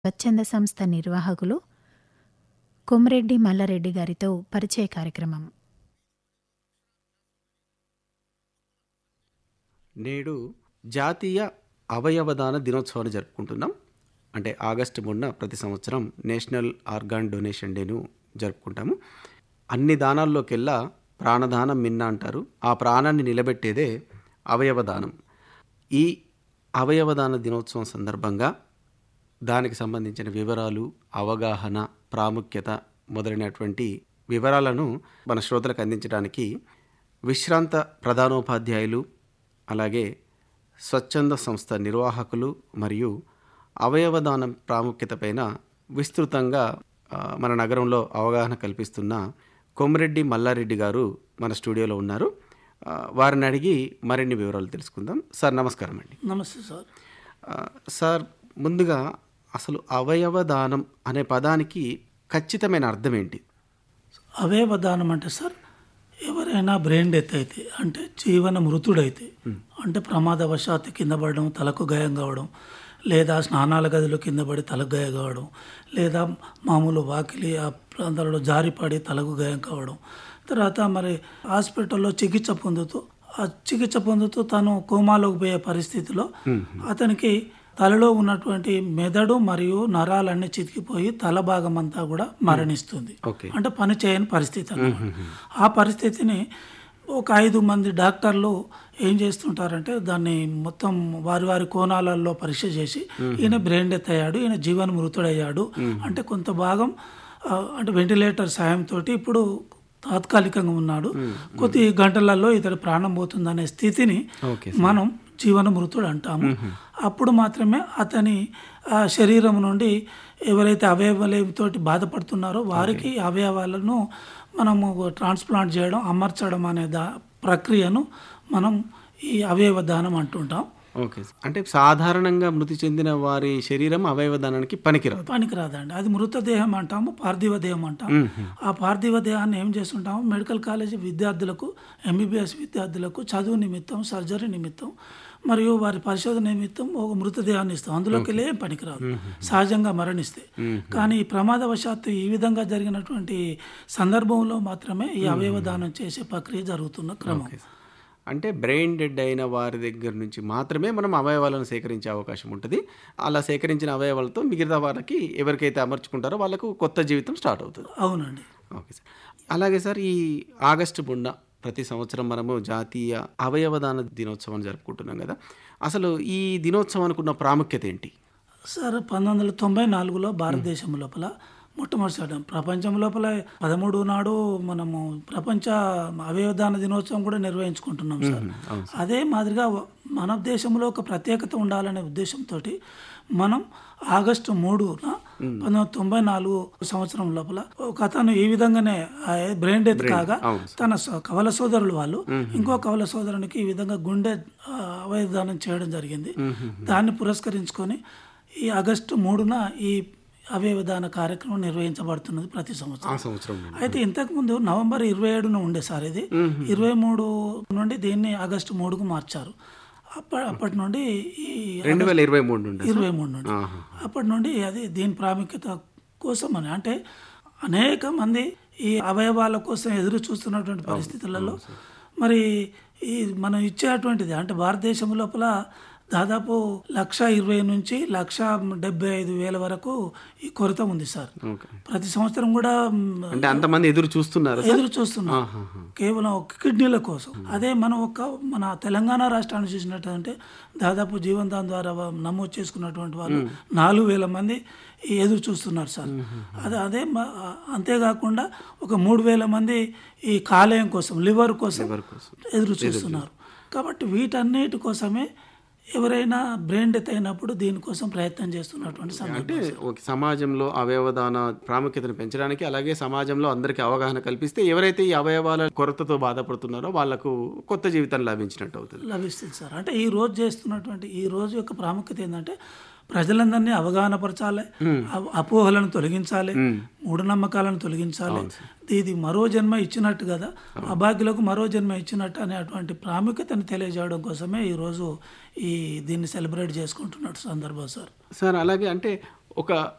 స్వచ్ఛంద సంస్థ నిర్వాహకులు కొమరెడ్డి మల్లారెడ్డి గారితో పరిచయ కార్యక్రమం నేడు జాతీయ అవయవదాన దినోత్సవాన్ని జరుపుకుంటున్నాం అంటే ఆగస్టు మూడున ప్రతి సంవత్సరం నేషనల్ ఆర్గాన్ డొనేషన్ డేను జరుపుకుంటాము అన్ని దానాల్లోకెల్లా ప్రాణదానం మిన్న అంటారు ఆ ప్రాణాన్ని నిలబెట్టేదే అవయవదానం ఈ అవయవదాన దినోత్సవం సందర్భంగా దానికి సంబంధించిన వివరాలు అవగాహన ప్రాముఖ్యత మొదలైనటువంటి వివరాలను మన శ్రోతలకు అందించడానికి విశ్రాంత ప్రధానోపాధ్యాయులు అలాగే స్వచ్ఛంద సంస్థ నిర్వాహకులు మరియు అవయవదానం ప్రాముఖ్యతపైన విస్తృతంగా ఆ, మన నగరంలో అవగాహన కల్పిస్తున్న కొమరెడ్డి మల్లారెడ్డి గారు మన స్టూడియోలో ఉన్నారు ఆ, వారిని అడిగి మరిన్ని వివరాలు తెలుసుకుందాం సార్ నమస్కారం అండి నమస్తే సార్ ఆ, సార్ ముందుగా అసలు అవయవ దానం అనే పదానికి ఖచ్చితమైన అర్థం ఏంటి అవయవ దానం అంటే సార్ ఎవరైనా బ్రెయిన్ డెత్ అయితే అంటే జీవన మృతుడైతే అంటే ప్రమాదవశాత్తు కింద పడడం తలకు గాయం కావడం లేదా స్నానాల గదిలో కింద పడి తలకు గాయం కావడం లేదా మామూలు వాకిలి ఆ ప్రాంతాలలో జారిపడి తలకు గాయం కావడం తర్వాత మరి హాస్పిటల్లో చికిత్స పొందుతూ ఆ చికిత్స పొందుతూ తను కోమాలోకి పోయే పరిస్థితిలో అతనికి తలలో ఉన్నటువంటి మెదడు మరియు నరాలన్నీ చితికిపోయి తల భాగం అంతా కూడా మరణిస్తుంది ఓకే అంటే పని చేయని పరిస్థితి అన్నమాట ఆ పరిస్థితిని ఒక ఐదు మంది డాక్టర్లు ఏం చేస్తుంటారంటే దాన్ని మొత్తం వారి వారి కోణాలలో పరీక్ష చేసి ఈయన బ్రెయిన్ డెత్ అయ్యాడు ఈయన జీవన మృతుడయ్యాడు అంటే కొంత భాగం ఆ, అంటే వెంటిలేటర్ సాయంతో ఇప్పుడు తాత్కాలికంగా ఉన్నాడు కొద్ది గంటలలో ఇతడి ప్రాణం పోతుందనే స్థితిని ఓకే మనం జీవన మృతుడు అంటాము అప్పుడు మాత్రమే అతని ఆ శరీరం నుండి ఎవరైతే అవయవాలతో బాధపడుతున్నారో వారికి అవయవాలను మనము ట్రాన్స్ప్లాంట్ చేయడం అమర్చడం అనే దా ప్రక్రియను మనం ఈ అవయవ దానం అంటుంటాం ఓకే సార్. అంటే సాధారణంగా మృతి చెందిన వారి శరీరం అవయవ దానానికి పనికిరాదు పనికిరాదండి అది మృతదేహం అంటాము పార్థివ దేహం అంటాము ఆ పార్థివ దేహాన్ని ఏం చేస్తుంటాము మెడికల్ కాలేజీ విద్యార్థులకు ఎంబీబీఎస్ విద్యార్థులకు చదువు నిమిత్తం సర్జరీ నిమిత్తం మరియు వారి పరిశోధన నిమిత్తం ఒక మృతదేహాన్ని ఇస్తాం అందులోకి వెళ్ళి ఏం పనికిరాదు సహజంగా మరణిస్తే కానీ ఈ ప్రమాదవశాత్తు ఈ విధంగా జరిగినటువంటి సందర్భంలో మాత్రమే ఈ అవయవ దానం చేసే ప్రక్రియ జరుగుతున్న క్రమం అంటే బ్రెయిన్ డెడ్ అయిన వారి దగ్గర నుంచి మాత్రమే మనం అవయవాలను సేకరించే అవకాశం ఉంటుంది అలా సేకరించిన అవయవాలతో మిగతా వారికి ఎవరికైతే అమర్చుకుంటారో వాళ్ళకు కొత్త జీవితం స్టార్ట్ అవుతుంది అవునండి ఓకే సార్ అలాగే సార్ ఈ ఆగస్టు బుండ ప్రతి సంవత్సరం మనము జాతీయ అవయవదాన దినోత్సవాన్ని జరుపుకుంటున్నాం కదా అసలు ఈ దినోత్సవానికి ఉన్న ప్రాముఖ్యత ఏంటి సార్ పంతొమ్మిది వందల తొంభై నాలుగులో భారతదేశం లోపల మొట్టమొదటిసారి ప్రపంచం లోపల పదమూడు నాడు మనము ప్రపంచ అవయవదాన దినోత్సవం కూడా నిర్వహించుకుంటున్నాం సార్ అదే మాదిరిగా మన దేశంలో ఒక ప్రత్యేకత ఉండాలనే ఉద్దేశంతో మనం ఆగస్టు మూడున పంతొమ్మిది వందల తొంభై నాలుగు సంవత్సరం లోపల ఒక అతను ఈ విధంగానే బ్రెయిన్ డెత్ కాగా అవును తన స- కవల సోదరులు వాళ్ళు ఇంకో కవల సోదరునికి ఈ విధంగా గుండె ఆ, అవయవదానం చేయడం జరిగింది దాన్ని పురస్కరించుకొని ఈ ఆగస్టు మూడున ఈ అవయవదాన కార్యక్రమం నిర్వహించబడుతున్నది ప్రతి సంవత్సరం ఆ సంవత్సరం నుండి. అయితే ఇంతకు ముందు నవంబర్ ఇరవై ఏడున ఉండే సార్ ఇది ఇరవై మూడు నుండి దీన్ని ఆగస్టు మూడుకు మార్చారు అప్ప అప్పటి నుండి ఈ రెండు వేల ఇరవై మూడు నుండి ఇరవై మూడు నుండి ఆహా. అప్పటి నుండి అది దీని ప్రాముఖ్యత కోసం అని అంటే అనేక మంది ఈ అవయవాల కోసం ఎదురు చూస్తున్నటువంటి పరిస్థితులలో మరి ఈ మనం ఇచ్చేటువంటిది అంటే భారతదేశం లోపల దాదాపు లక్ష ఇరవై నుంచి లక్ష డెబ్బై ఐదు వేల వరకు ఈ కొరత ఉంది సార్ ఓకే ప్రతి సంవత్సరం కూడా మ్, అంటే అంతమంది ఎదురు చూస్తున్నారు ఎదురు చూస్తున్నాం ఆహాహా. కేవలం ఒక కిడ్నీల కోసం అదే మనం ఒక మన తెలంగాణ రాష్ట్రాన్ని చూసినట్టంటే దాదాపు జీవనదాన్ ద్వారా వా- నమోదు చేసుకున్నటువంటి వాళ్ళు నాలుగు వేల మంది ఈ ఎదురు చూస్తున్నారు సార్ అదే అదే మ- అంతేకాకుండా ఒక మూడు వేల మంది ఈ కాలేయం కోసం లివర్ కోసం ఎవరి కోసం ఎదురు చూస్తున్నారు కాబట్టి వీటన్నిటి కోసమే ఎవరైనా బ్రెయిన్ డెత్ అయినప్పుడు దీనికోసం ప్రయత్నం చేస్తున్నటువంటి సందర్భం అంటే ఒక సమాజంలో అవయవదాన ప్రాముఖ్యతను పెంచడానికి అలాగే సమాజంలో అందరికీ అవగాహన కల్పిస్తే ఎవరైతే ఈ అవయవాల కొరతతో బాధపడుతున్నారో వాళ్ళకు కొత్త జీవితం లభించినట్టు అవుతుంది లభిస్తుంది సార్ అంటే ఈ రోజు చేస్తున్నటువంటి ఈ రోజు యొక్క ప్రాముఖ్యత ఏంటంటే ప్రజలందరినీ అవగాహన పరచాలి అవ- అపోహలను తొలగించాలి మూఢనమ్మకాలను తొలగించాలి ఇది మరో జన్మ ఇచ్చినట్టు కదా అభాగ్యులకు మరో జన్మ ఇచ్చినట్టు అనేటువంటి ప్రాముఖ్యతను తెలియజేయడం కోసమే ఈరోజు ఈ దీన్ని సెలబ్రేట్ చేసుకుంటున్నట్టు సందర్భం సార్ సార్ అలాగే అంటే ఒక